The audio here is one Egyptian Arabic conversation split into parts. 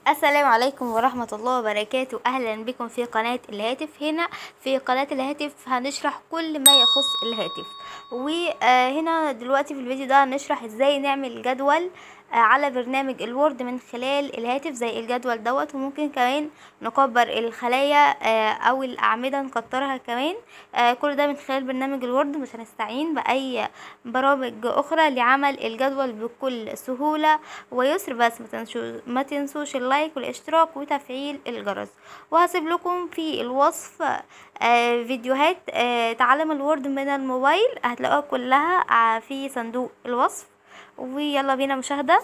السلام عليكم ورحمة الله وبركاته أهلا بكم في قناة الهاتف هنا في قناة الهاتف هنشرح كل ما يخص الهاتف وهنا دلوقتي في الفيديو ده هنشرح ازاي نعمل جدول آه، على برنامج الوورد من خلال الهاتف زي الجدول دوت وممكن كمان نكبر الخلايا آه، او الاعمده نكترها كمان آه، كل ده من خلال برنامج الوورد مش هنستعين باي برامج اخرى لعمل الجدول بكل سهوله ويسر بس ما تنسوش ما تنسوش اللايك والاشتراك وتفعيل الجرس وهسيب لكم في الوصف آه، فيديوهات آه، تعلم الوورد من الموبايل هتلاقوها كلها آه، في صندوق الوصف ويلا بينا مشاهدة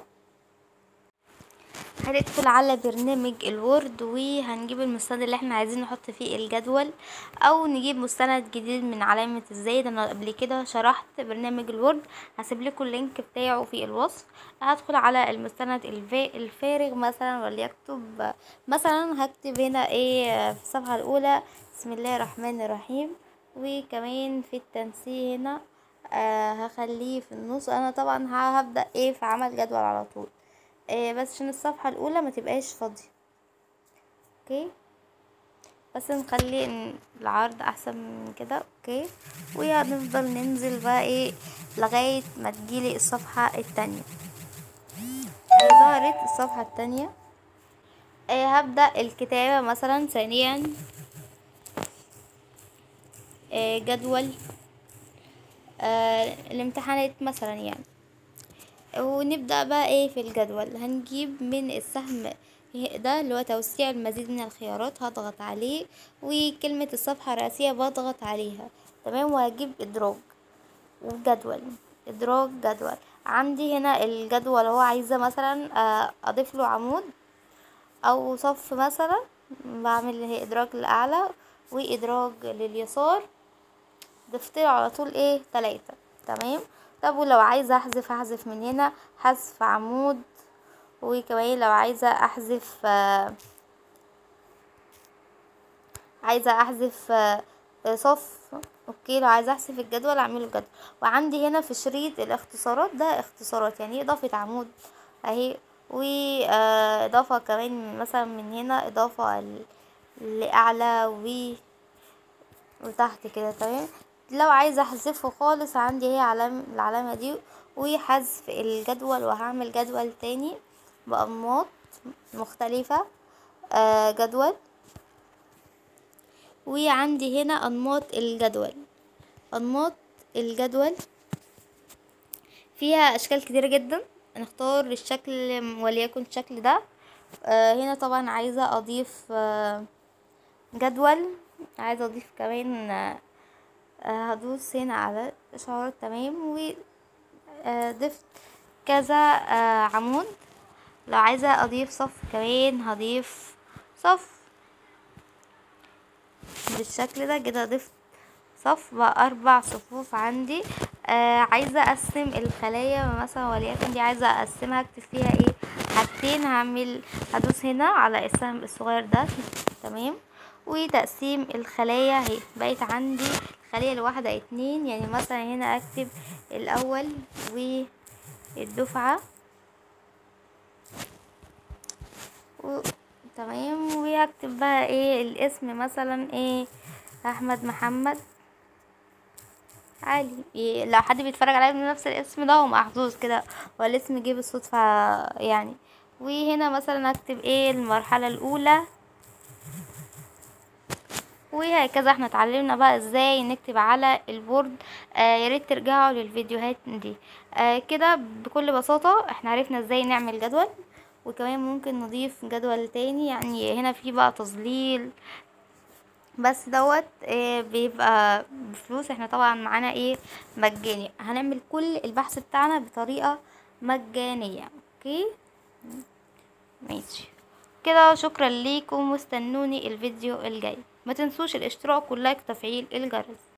هندخل على برنامج الوورد وهنجيب المستند اللي احنا عايزين نحط فيه الجدول او نجيب مستند جديد من علامة الزائد انا قبل كده شرحت برنامج الوورد هسيب لكم اللينك بتاعه في الوصف هدخل على المستند الفا- الفارغ مثلا وليكتب مثلا هكتب هنا ايه في الصفحة الاولى بسم الله الرحمن الرحيم وكمان في التنسيق هنا آه هخليه في النص انا طبعا ه- هبدأ ايه في عمل جدول على طول آه بس عشان الصفحة الاولى ما تبقاش فاضية اوكي بس نخلي إن العرض احسن من كده اوكي وهنفضل ننزل بقى ايه لغاية ما تجيلي الصفحة التانية آه ظهرت الصفحة التانية آه هبدأ الكتابة مثلا ثانيا آه جدول آه الامتحانات مثلا يعني ونبدأ بقى ايه في الجدول هنجيب من السهم ده اللي هو توسيع المزيد من الخيارات هضغط عليه وكلمة الصفحة الرئيسية بضغط عليها تمام وهجيب ادراج وجدول ادراج جدول عندي هنا الجدول هو عايزة مثلا آه، اضيف له عمود او صف مثلا بعمل هي ادراج للاعلى وادراج لليسار ضفت له على طول ايه تلاتة تمام طب ولو عايزة احذف احذف من هنا حذف عمود وكمان لو عايزة احذف آه، عايزة احذف آه، آه، صف اوكي لو عايزة احذف الجدول اعمله جدول وعندي هنا في شريط الاختصارات ده اختصارات يعني ايه اضافة عمود اهي واضافة كمان مثلا من هنا اضافة ل- لاعلى و وتحت كده تمام لو عايزه احذفه خالص عندي هي علامة العلامة دي وحذف الجدول وهعمل جدول تاني بأنماط مختلفة آه جدول وعندي هنا أنماط الجدول أنماط الجدول فيها أشكال كتيرة جدا نختار الشكل وليكن الشكل ده آه هنا طبعا عايزة أضيف آه جدول عايزة أضيف كمان آه آه، هدوس هنا على إشعار تمام وضفت كذا آه، عمود لو عايزة أضيف صف كمان هضيف صف بالشكل ده كده ضفت صف بقى أربع صفوف عندي آه عايزة أقسم الخلايا مثلا وليكن دي عايزة أقسمها أكتب فيها ايه حاجتين هعمل هدوس هنا على السهم الصغير ده تمام وتقسيم الخلايا اهي بقت عندي الخلية الواحدة اتنين يعني مثلا هنا أكتب الأول والدفعة و... تمام وهكتب بقى ايه الاسم مثلا ايه احمد محمد علي إيه لو حد بيتفرج عليا بنفس الاسم ده هو محظوظ كده والاسم جه بالصدفة يعني وهنا مثلا اكتب ايه المرحلة الاولى وهكذا احنا اتعلمنا بقى ازاي نكتب على البورد آه يا ريت ترجعوا للفيديوهات دي آه كده بكل بساطة احنا عرفنا ازاي نعمل جدول وكمان ممكن نضيف جدول تاني يعني هنا في بقى تظليل بس دوت آه بيبقى بفلوس احنا طبعا معانا ايه مجاني هنعمل كل البحث بتاعنا بطريقة مجانية اوكي ماشي كده شكرا ليكم واستنوني الفيديو الجاي ما تنسوش الاشتراك واللايك وتفعيل الجرس